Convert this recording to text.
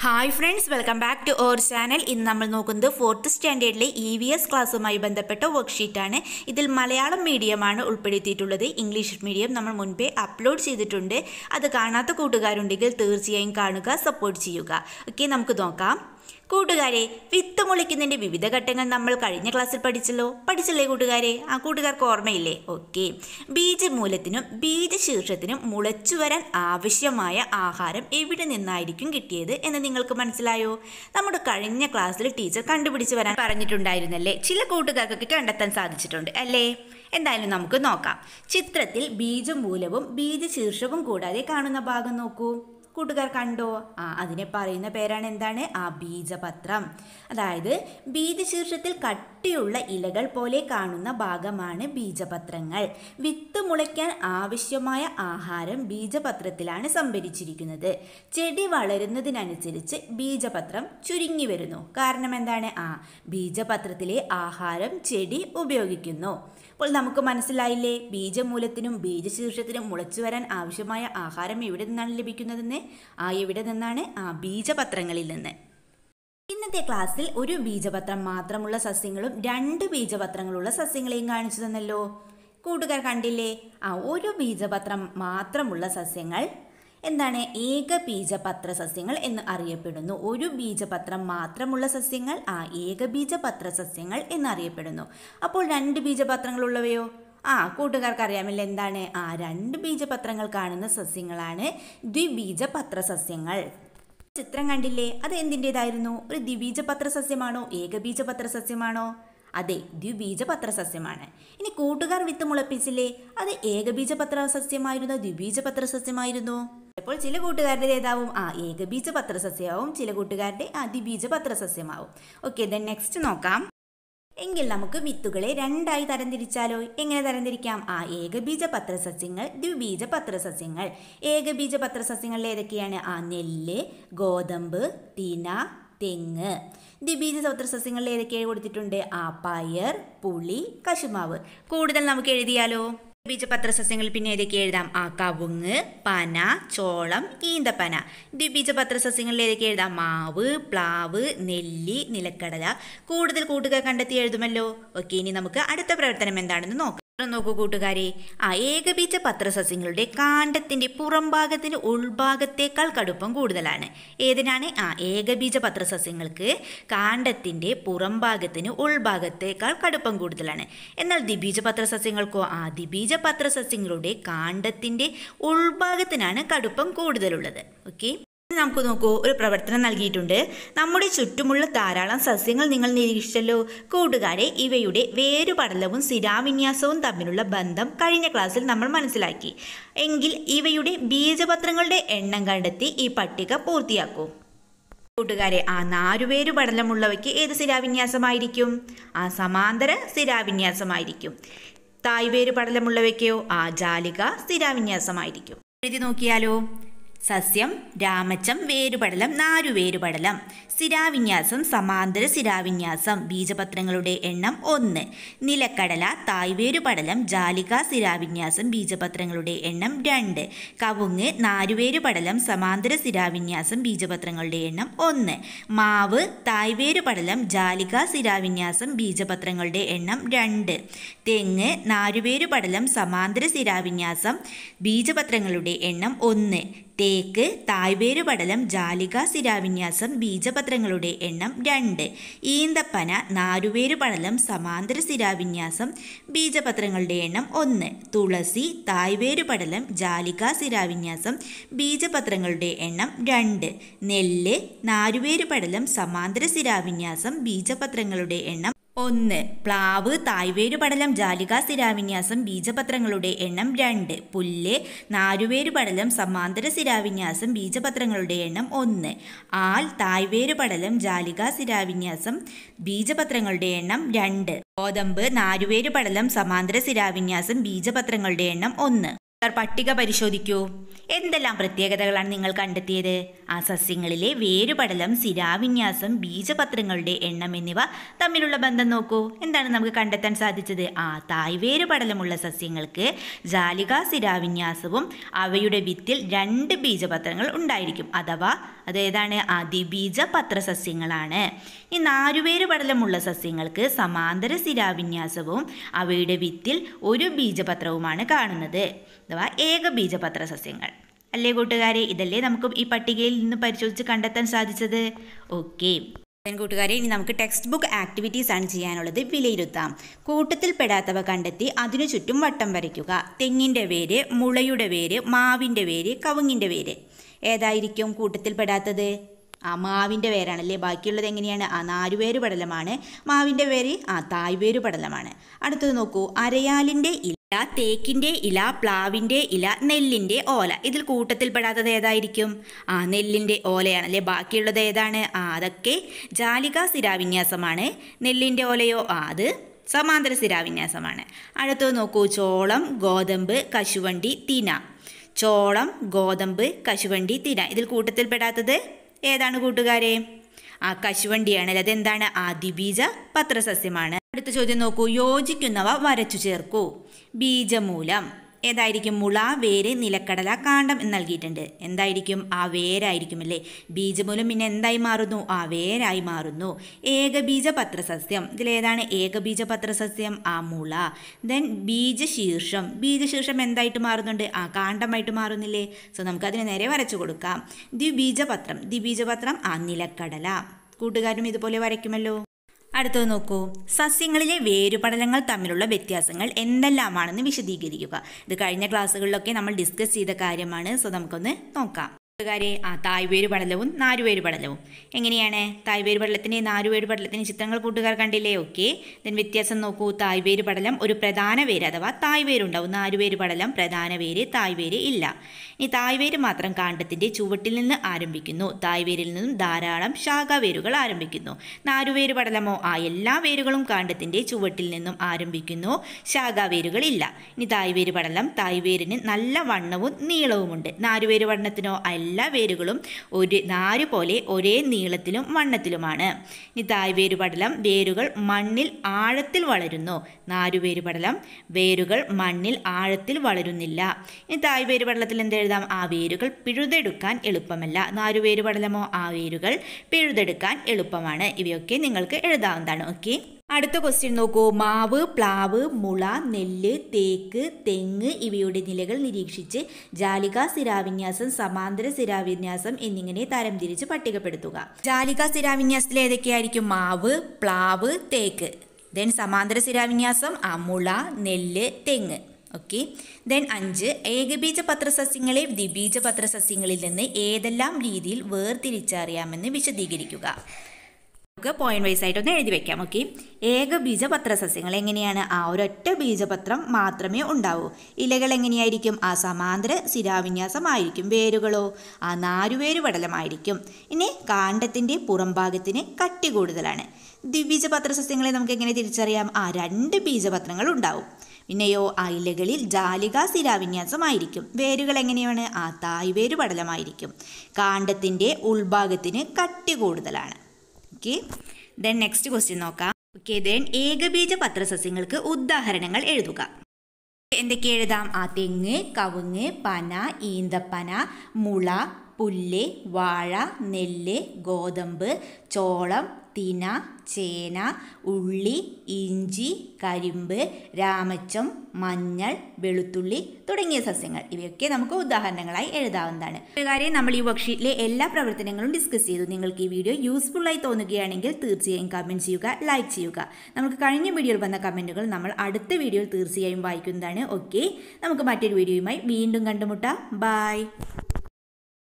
hi friends welcome back to our channel ഇന്ന് നമ്മൾ നോക്കുന്നത് ഫോർത്ത് സ്റ്റാൻഡേർഡിലെ ഇ വി എസ് ക്ലാസ്സുമായി ബന്ധപ്പെട്ട വർക്ക്ഷീറ്റാണ് ഇതിൽ മലയാളം മീഡിയമാണ് ഉൾപ്പെടുത്തിയിട്ടുള്ളത് ഇംഗ്ലീഷ് മീഡിയം നമ്മൾ മുൻപേ അപ്ലോഡ് ചെയ്തിട്ടുണ്ട് അത് കാണാത്ത കൂട്ടുകാരുണ്ടെങ്കിൽ തീർച്ചയായും കാണുക സപ്പോർട്ട് ചെയ്യുക ഓക്കെ നമുക്ക് നോക്കാം കൂട്ടുകാരെ വിത്ത് മുളയ്ക്കുന്നതിൻ്റെ വിവിധ ഘട്ടങ്ങൾ നമ്മൾ കഴിഞ്ഞ ക്ലാസ്സിൽ പഠിച്ചല്ലോ പഠിച്ചല്ലേ കൂട്ടുകാരെ ആ കൂട്ടുകാർക്ക് ഓർമ്മയില്ലേ ഓക്കെ ബീജമൂലത്തിനും ബീജശീർഷത്തിനും മുളച്ചു വരാൻ ആവശ്യമായ ആഹാരം എവിടെ നിന്നായിരിക്കും കിട്ടിയത് എന്ന് നിങ്ങൾക്ക് മനസ്സിലായോ നമ്മുടെ കഴിഞ്ഞ ക്ലാസ്സിൽ ടീച്ചർ കണ്ടുപിടിച്ച് വരാൻ പറഞ്ഞിട്ടുണ്ടായിരുന്നല്ലേ ചില കൂട്ടുകാർക്കൊക്കെ കണ്ടെത്താൻ സാധിച്ചിട്ടുണ്ട് അല്ലേ എന്തായാലും നമുക്ക് നോക്കാം ചിത്രത്തിൽ ബീജമൂലവും ബീജശീർഷവും കൂടാതെ കാണുന്ന ഭാഗം നോക്കൂ കൂട്ടുകാർ കണ്ടോ ആ അതിനെ പറയുന്ന പേരാണ് എന്താണ് ആ ബീജപത്രം അതായത് ബീജശീർഷത്തിൽ കട്ടിയുള്ള ഇലകൾ പോലെ കാണുന്ന ഭാഗമാണ് ബീജപത്രങ്ങൾ വിത്ത് മുളയ്ക്കാൻ ആവശ്യമായ ആഹാരം ബീജപത്രത്തിലാണ് സംഭരിച്ചിരിക്കുന്നത് ചെടി വളരുന്നതിനനുസരിച്ച് ബീജപത്രം ചുരുങ്ങി വരുന്നു കാരണം എന്താണ് ആ ബീജപത്രത്തിലെ ആഹാരം ചെടി ഉപയോഗിക്കുന്നു അപ്പോൾ നമുക്ക് മനസ്സിലായില്ലേ ബീജമൂലത്തിനും ബീജശീർഷത്തിനും മുളച്ചു വരാൻ ആവശ്യമായ ആഹാരം എവിടെ നിന്നാണ് ലഭിക്കുന്നതെന്ന് ആ എവിടെ നിന്നാണ് ആ ബീജപത്രങ്ങളിൽ നിന്ന് ഇന്നത്തെ ക്ലാസ്സിൽ ഒരു ബീജപത്രം മാത്രമുള്ള സസ്യങ്ങളും രണ്ട് ബീജപത്രങ്ങളുള്ള സസ്യങ്ങളെയും കാണിച്ചു തന്നല്ലോ കൂട്ടുകാർ കണ്ടില്ലേ ആ ഒരു ബീജപത്രം മാത്രമുള്ള സസ്യങ്ങൾ എന്താണ് ഏകബീജപത്ര സസ്യങ്ങൾ എന്ന് അറിയപ്പെടുന്നു ഒരു ബീജപത്രം മാത്രമുള്ള സസ്യങ്ങൾ ആ ഏകബീജപത്ര സസ്യങ്ങൾ എന്നറിയപ്പെടുന്നു അപ്പോൾ രണ്ട് ബീജപത്രങ്ങളുള്ളവയോ ആ കൂട്ടുകാർക്ക് അറിയാമല്ലോ എന്താണ് ആ രണ്ട് ബീജപത്രങ്ങൾ കാണുന്ന സസ്യങ്ങളാണ് ദ്വിബീജപത്ര സസ്യങ്ങൾ ചിത്രം കണ്ടില്ലേ അത് എന്തിൻ്റെതായിരുന്നു ഒരു ദ്വിബീജപത്ര സസ്യമാണോ ഏകബീജപത്ര സസ്യമാണോ അതെ ദ്വിബീജപത്ര സസ്യമാണ് ഇനി കൂട്ടുകാർ വിത്ത് മുളപ്പിച്ചില്ലേ അത് ഏകബീജപത്ര സസ്യമായിരുന്നോ ദ്വിബീജപത്ര സസ്യമായിരുന്നു അപ്പോൾ ചില കൂട്ടുകാരുടെ ഏതാവും ആ ഏകബീജപത്ര സസ്യമാവും ചില കൂട്ടുകാരുടെ ആ ദ്വിബീജപത്ര സസ്യമാവും ഓക്കെ ദെൻ നെക്സ്റ്റ് നോക്കാം എങ്കിൽ നമുക്ക് വിത്തുകളെ രണ്ടായി തരംതിരിച്ചാലോ എങ്ങനെ തരംതിരിക്കാം ആ ഏകബീജ പത്രസസ്യങ്ങൾ ദ്വിബീജ പത്രസസ്യങ്ങൾ ഏകബീജ പത്രസസ്യങ്ങളിൽ ഏതൊക്കെയാണ് ആ നെല്ല് ഗോതമ്പ് തിന തെങ്ങ് ദ്വിബീജ പത്രസസ്യങ്ങളിൽ ഏതൊക്കെയാണ് കൊടുത്തിട്ടുണ്ട് ആ പയർ പുളി കശുമാവ് കൂടുതൽ നമുക്ക് എഴുതിയാലോ ദ്വിബീജപത്ര സസ്യങ്ങളിൽ പിന്നെ ഏതൊക്കെ എഴുതാം ആ കവുങ്ങ് പന ചോളം ഈന്തപ്പന ദ്വിബീജപത്ര സസ്യങ്ങളിൽ ഏതൊക്കെ എഴുതാം മാവ് പ്ലാവ് നെല്ലി നിലക്കടല കൂടുതൽ കൂട്ടുകാർ കണ്ടെത്തി എഴുതുമല്ലോ ഓക്കെ ഇനി നമുക്ക് അടുത്ത പ്രവർത്തനം എന്താണെന്ന് നോക്കാം നോക്കൂ കൂട്ടുകാരെ ആ ഏകബീജ പത്രസസ്യങ്ങളുടെ കാണ്ഡത്തിന്റെ പുറംഭാഗത്തിന് ഉൾഭാഗത്തേക്കാൾ കടുപ്പം കൂടുതലാണ് ഏതിനാണ് ആ ഏകബീജ പത്രസസ്യങ്ങൾക്ക് കാണ്ഡത്തിന്റെ പുറംഭാഗത്തിന് ഉൾഭാഗത്തേക്കാൾ കടുപ്പം കൂടുതലാണ് എന്നാൽ ദ്വിബീജ പത്രസസ്യങ്ങൾക്കോ ആ ദ്വിബീജ പത്രസസ്യങ്ങളുടെ കാണ്ഡത്തിന്റെ ഉൾഭാഗത്തിനാണ് കടുപ്പം കൂടുതലുള്ളത് ഓക്കെ നമുക്ക് നോക്കൂ ഒരു പ്രവർത്തനം നൽകിയിട്ടുണ്ട് നമ്മുടെ ചുറ്റുമുള്ള ധാരാളം സസ്യങ്ങൾ നിങ്ങൾ നിരീക്ഷിച്ചല്ലോ കൂട്ടുകാരെ ഇവയുടെ വേരുപടലവും സ്ഥിരാവിന്യാസവും തമ്മിലുള്ള ബന്ധം കഴിഞ്ഞ ക്ലാസ്സിൽ നമ്മൾ മനസ്സിലാക്കി എങ്കിൽ ഇവയുടെ ബീജപത്രങ്ങളുടെ എണ്ണം കണ്ടെത്തി ഈ പട്ടിക പൂർത്തിയാക്കൂ കൂട്ടുകാരെ ആ നാലുപേരു പടലമുള്ളവയ്ക്ക് ഏത് സ്ഥിരാവിന്യാസമായിരിക്കും ആ സമാന്തര സ്ഥിരാവിന്യാസമായിരിക്കും തായ്വേര് പടലമുള്ളവയ്ക്കോ ആ ജാലിക സ്ഥിരാവിന്യാസമായിരിക്കും എഴുതി നോക്കിയാലോ സസ്യം രാമച്ചം വേരുപടലം നാരുവേരുപടലം സ്ഥിരാവിന്യാസം സമാന്തര സ്ഥിരാവിന്യാസം ബീജപത്രങ്ങളുടെ എണ്ണം ഒന്ന് നിലക്കടല തായ്വേരുപടലം ജാലിക സ്ഥിരാവിന്യാസം ബീജപത്രങ്ങളുടെ എണ്ണം രണ്ട് കവുങ്ങ് നാരുവേരുപടലം സമാന്തര സ്ഥിരാവിന്യാസം ബീജപത്രങ്ങളുടെ എണ്ണം ഒന്ന് മാവ് തായ്വേരുപടലം ജാലിക സ്ഥിരാവിന്യാസം ബീജപത്രങ്ങളുടെ എണ്ണം രണ്ട് തെങ്ങ് നാരുവേരുപടലം സമാന്തര സ്ഥിരാവിന്യാസം ബീജപത്രങ്ങളുടെ എണ്ണം ഒന്ന് തേക്ക് തായ്വേര് പടലം ജാലിക സ്ഥിരാവിന്യാസം ബീജപത്രങ്ങളുടെ എണ്ണം രണ്ട് ഈന്തപ്പന നാരുവേര് പടലം സമാന്തര സ്ഥിരാവിന്യാസം ബീജപത്രങ്ങളുടെ എണ്ണം ഒന്ന് തുളസി തായ്വേര് പടലം ജാലിക സ്ഥിരാവിന്യാസം ബീജപത്രങ്ങളുടെ എണ്ണം രണ്ട് നെല്ല് നാരുവേര് പടലം സമാന്തര സ്ഥിരാവിന്യാസം ബീജപത്രങ്ങളുടെ എണ്ണം ഒന്ന് പ്ലാവ് തായ്വേരു പടലം ജാലിക സ്ഥിരാവിന്യാസം ബീജപത്രങ്ങളുടെ എണ്ണം രണ്ട് പുല്ല് നാരുവേരു പടലം സമാന്തര സ്ഥിരാവിന്യാസം ബീജപത്രങ്ങളുടെ എണ്ണം ഒന്ന് ആൽ തായ്വേരു പടലം ജാലിക സ്ഥിരാവിന്യാസം ബീജപത്രങ്ങളുടെ എണ്ണം രണ്ട് ഗോതമ്പ് നാരുവേരു പടലം സമാന്തര സ്ഥിരാവിന്യാസം ബീജപത്രങ്ങളുടെ എണ്ണം ഒന്ന് പട്ടിക പരിശോധിക്കൂ എന്തെല്ലാം പ്രത്യേകതകളാണ് നിങ്ങൾ കണ്ടെത്തിയത് ആ സസ്യങ്ങളിലെ വേരുപടലം സ്ഥിരാവിന്യാസം ബീജപത്രങ്ങളുടെ എണ്ണം എന്നിവ തമ്മിലുള്ള ബന്ധം നോക്കൂ എന്താണ് നമുക്ക് കണ്ടെത്താൻ സാധിച്ചത് ആ തായ്വേര് പടലമുള്ള സസ്യങ്ങൾക്ക് ജാലിക സ്ഥിരാവിന്യാസവും അവയുടെ വിത്തിൽ രണ്ട് ബീജപത്രങ്ങൾ ഉണ്ടായിരിക്കും അഥവാ അതേതാണ് അതിബീജ പത്രസസ്യങ്ങളാണ് ഈ നാരുവേര് പടലമുള്ള സസ്യങ്ങൾക്ക് സമാന്തര സ്ഥിരാവിന്യാസവും അവയുടെ വിത്തിൽ ഒരു ബീജപത്രവുമാണ് കാണുന്നത് അഥവാ ഏകബീജപത്ര സസ്യങ്ങൾ അല്ലേ കൂട്ടുകാരെ ഇതല്ലേ നമുക്ക് ഈ പട്ടികയിൽ നിന്ന് പരിശോധിച്ച് കണ്ടെത്താൻ സാധിച്ചത് ഓക്കെ കൂട്ടുകാരെ ഇനി നമുക്ക് ടെക്സ്റ്റ് ബുക്ക് ആക്ടിവിറ്റീസ് ആണ് ചെയ്യാനുള്ളത് വിലയിരുത്താം കൂട്ടത്തിൽ പെടാത്തവ കണ്ടെത്തി അതിനു ചുറ്റും വട്ടം വരയ്ക്കുക തെങ്ങിൻ്റെ വേര് മുളയുടെ വേര് മാവിൻ്റെ വേര് കവുങ്ങിൻ്റെ വേര് ഏതായിരിക്കും കൂട്ടത്തിൽ പെടാത്തത് ആ മാവിൻ്റെ വേരാണല്ലേ ബാക്കിയുള്ളത് എങ്ങനെയാണ് ആ നാലുവേര് പടലമാണ് മാവിൻ്റെ വേര് ആ തായ്വേര് പടലമാണ് അടുത്തത് നോക്കൂ അരയാലിൻ്റെ ഇല തേക്കിൻ്റെ ഇല പ്ലാവിൻ്റെ ഇല നെല്ലിൻ്റെ ഓല ഇതിൽ കൂട്ടത്തിൽപ്പെടാത്തത് ഏതായിരിക്കും ആ നെല്ലിൻ്റെ ഓലയാണല്ലേ ബാക്കിയുള്ളത് ഏതാണ് ആ അതൊക്കെ ജാലിക സ്ഥിരാവിന്യാസമാണ് നെല്ലിൻ്റെ ഓലയോ ആ അത് സമാന്തര സ്ഥിരാവിന്യാസമാണ് അടുത്തത് നോക്കൂ ചോളം ഗോതമ്പ് കശുവണ്ടി തിന ചോളം ഗോതമ്പ് കശുവണ്ടി തിന ഇതിൽ കൂട്ടത്തിൽപ്പെടാത്തത് ഏതാണ് കൂട്ടുകാരെ ആ കശുവണ്ടിയാണ് അതെന്താണ് ആദിബീജ പത്രസസ്യമാണ് അടുത്ത ചോദ്യം നോക്കൂ യോജിക്കുന്നവ വരച്ചു ചേർക്കൂ ബീജമൂലം ഏതായിരിക്കും മുള വേര് നിലക്കടല കാണ്ടം എന്ന് നൽകിയിട്ടുണ്ട് എന്തായിരിക്കും ആ വേരായിരിക്കും അല്ലേ ബീജമൂലം പിന്നെ എന്തായി മാറുന്നു ആ വേരായി മാറുന്നു ഏകബീജ പത്രസസ്യം ഇതിലേതാണ് ഏകബീജ പത്രസസ്യം ആ മുള ദെൻ ബീജശീർഷം ബീജശീർഷം എന്തായിട്ട് മാറുന്നുണ്ട് ആ കാണ്ടമായിട്ട് മാറുന്നില്ലേ സോ നമുക്ക് അതിന് നേരെ വരച്ചു കൊടുക്കാം ദ്വിബീജപത്രം ദ്വിബീജപത്രം ആ നിലക്കടല കൂട്ടുകാരും ഇതുപോലെ വരയ്ക്കുമല്ലോ അടുത്തത് നോക്കൂ സസ്യങ്ങളിലെ വേരുപടലങ്ങൾ തമ്മിലുള്ള വ്യത്യാസങ്ങൾ എന്തെല്ലാമാണെന്ന് വിശദീകരിക്കുക ഇത് കഴിഞ്ഞ ക്ലാസ്സുകളിലൊക്കെ നമ്മൾ ഡിസ്കസ് ചെയ്ത കാര്യമാണ് സോ നമുക്കൊന്ന് നോക്കാം കൂട്ടുകാരെ ആ തായ്വേര് പടലവും നാരുവേര് പടലവും എങ്ങനെയാണ് തായ്വേര് പടലത്തിൻ്റെ നാരുവേര് പടലത്തിൻ്റെ ചിത്രങ്ങൾ കൂട്ടുകാർ കണ്ടില്ലേ ഓക്കെ ദെൻ വ്യത്യാസം നോക്കൂ തായ്വേര് പടലം ഒരു പ്രധാന വേര് അഥവാ തായ്വേരുണ്ടാവും നാരുവേര് പടലം പ്രധാന വേര് തായ്വേര് ഇല്ല ഈ തായ്വേര് മാത്രം കാണ്ടത്തിൻ്റെ ചുവട്ടിൽ നിന്ന് ആരംഭിക്കുന്നു തായ്വേരിൽ നിന്നും ധാരാളം ശാഖാവേരുകൾ ആരംഭിക്കുന്നു നാരുവേര് പടലമോ ആ എല്ലാ വേരുകളും കാണ്ടത്തിൻ്റെ ചുവട്ടിൽ നിന്നും ആരംഭിക്കുന്നു ശാഖാവേരുകൾ ഇല്ല ഇനി തായ്വേര് പടലം തായ്വേരിന് നല്ല വണ്ണവും നീളവുമുണ്ട് നാരുവേര് വണ്ണത്തിനോ എല്ലാ വേരുകളും ഒരു നാര് പോലെ ഒരേ നീളത്തിലും വണ്ണത്തിലുമാണ് ഇനി തായ്വേര് പടലം വേരുകൾ മണ്ണിൽ ആഴത്തിൽ വളരുന്നു നാരുവേര് പടലം വേരുകൾ മണ്ണിൽ ആഴത്തിൽ വളരുന്നില്ല ഇനി തായ്വേര് പടലത്തിൽ എന്തെഴുതാം ആ വേരുകൾ പിഴുതെടുക്കാൻ എളുപ്പമല്ല നാരുവേര് പടലമോ ആ വേരുകൾ പിഴുതെടുക്കാൻ എളുപ്പമാണ് ഇവയൊക്കെ നിങ്ങൾക്ക് എഴുതാവുന്നതാണ് ഓക്കെ അടുത്ത ക്വസ്റ്റ്യൻ നോക്കൂ മാവ് പ്ലാവ് മുള നെല്ല് തേക്ക് തെങ്ങ് ഇവയുടെ നിലകൾ നിരീക്ഷിച്ച് ജാലിക സ്ഥിരാവിന്യാസം സമാന്തര സ്ഥിരാവിന്യാസം എന്നിങ്ങനെ തരംതിരിച്ച് പട്ടികപ്പെടുത്തുക ജാലിക സ്ഥിരാവിന്യാസത്തിൽ ഏതൊക്കെയായിരിക്കും മാവ് പ്ലാവ് തേക്ക് ദെൻ സമാന്തര സ്ഥിരാവിന്യാസം ആ മുള നെല്ല് തെങ്ങ് ഓക്കെ ദെൻ അഞ്ച് ഏകബീജ പത്രസസ്യങ്ങളെ ദ്വിബീജ പത്രസസ്യങ്ങളിൽ നിന്ന് ഏതെല്ലാം രീതിയിൽ വേർതിരിച്ചറിയാമെന്ന് വിശദീകരിക്കുക നമുക്ക് പോയിന്റ് വൈസ് ആയിട്ടൊന്ന് എഴുതി വെക്കാം ഓക്കെ ഏകബീജ പത്രസസ്യങ്ങൾ എങ്ങനെയാണ് ആ ഒരൊറ്റ ബീജപത്രം മാത്രമേ ഉണ്ടാവൂ ഇലകൾ എങ്ങനെയായിരിക്കും ആ സമാന്തര ശിരാവിന്യാസമായിരിക്കും വേരുകളോ ആ നാരുവേര് പടലമായിരിക്കും ഇനി കാണ്ഡത്തിൻ്റെ പുറംഭാഗത്തിന് കട്ടി കൂടുതലാണ് ദ്വിബീജ പത്രസസ്യങ്ങളെ നമുക്ക് എങ്ങനെ തിരിച്ചറിയാം ആ രണ്ട് ബീജപത്രങ്ങൾ ഉണ്ടാവും പിന്നെയോ ആ ഇലകളിൽ ജാലിക സ്ഥിരാവിന്യാസമായിരിക്കും വേരുകൾ എങ്ങനെയാണ് ആ തായ്വേര് പടലമായിരിക്കും കാണ്ഡത്തിൻ്റെ ഉൾഭാഗത്തിന് കട്ടി കൂടുതലാണ് ഓക്കെ ദെൻ നെക്സ്റ്റ് ക്വസ്റ്റ്യൻ നോക്കാം ഓക്കെ ദെൻ ഏകബീജ പത്രസസ്യങ്ങൾക്ക് ഉദാഹരണങ്ങൾ എഴുതുക എന്തൊക്കെ എഴുതാം ആ തെങ്ങ് കവുങ്ങ് പന ഈന്തപ്പന മുള പുല്ല് വാഴ നെല്ല് ഗോതമ്പ് ചോളം തിന ചേന ഉള്ളി ഇഞ്ചി കരിമ്പ് രാമച്ചം മഞ്ഞൾ വെളുത്തുള്ളി തുടങ്ങിയ സസ്യങ്ങൾ ഇവയൊക്കെ നമുക്ക് ഉദാഹരണങ്ങളായി എഴുതാവുന്നതാണ് കാര്യം നമ്മൾ ഈ വർക്ക്ഷീറ്റിലെ എല്ലാ പ്രവർത്തനങ്ങളും ഡിസ്കസ് ചെയ്തു നിങ്ങൾക്ക് ഈ വീഡിയോ യൂസ്ഫുൾ ആയി തോന്നുകയാണെങ്കിൽ തീർച്ചയായും കമൻറ്റ് ചെയ്യുക ലൈക്ക് ചെയ്യുക നമുക്ക് കഴിഞ്ഞ വീഡിയോയിൽ വന്ന കമൻറ്റുകൾ നമ്മൾ അടുത്ത വീഡിയോയിൽ തീർച്ചയായും വായിക്കുന്നതാണ് ഓക്കെ നമുക്ക് മറ്റൊരു വീഡിയോയുമായി വീണ്ടും കണ്ടുമുട്ടാം ബൈ